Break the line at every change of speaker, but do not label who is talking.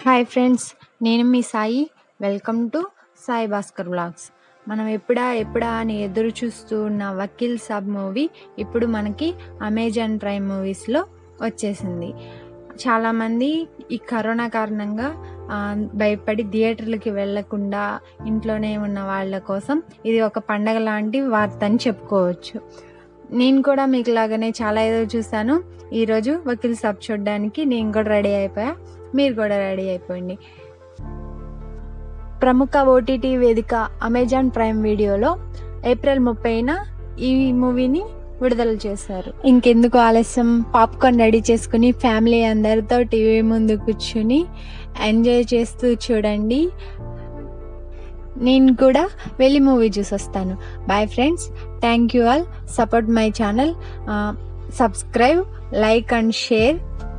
hi friends నేను మీ Sai welcome to Sai Bhaskar vlogs మనం ఎప్పుడా ఎప్పుడా అని ఎదురు చూస్తూ ఉన్న వకీల్ సాబ్ మూవీ ఇప్పుడు మనకి అమెజాన్ ప్రైమ్ మూవీస్లో వచ్చేసింది చాలామంది ఈ కరోనా కారణంగా ఆ, భయపడి థియేటర్లకి వెళ్ళకుండా ఇంట్లోనే ఉన్న వాళ్ళ కోసం ఇది ఒక పండగ లాంటి వార్త అని చెప్పుకోవచ్చు నేను కూడా మీకు లాగానే చాలా ఎదురు చూశాను ఈరోజు వకీల్ సాబ్ చూడడానికి నేను కూడా రెడీ అయిపోయా మీరు కూడా రెడీ అయిపోయింది ప్రముఖ ఓటీటీ వేదిక అమెజాన్ ప్రైమ్ వీడియోలో ఏప్రిల్ ముప్పైన ఈ మూవీని విడుదల చేశారు ఇంకెందుకు ఆలస్యం పాప్కార్న్ రెడీ చేసుకుని ఫ్యామిలీ అందరితో టీవీ ముందు కూర్చుని ఎంజాయ్ చేస్తూ చూడండి నేను కూడా వెళ్ళి మూవీ చూసి వస్తాను bye friends thank you all support my channel subscribe like and share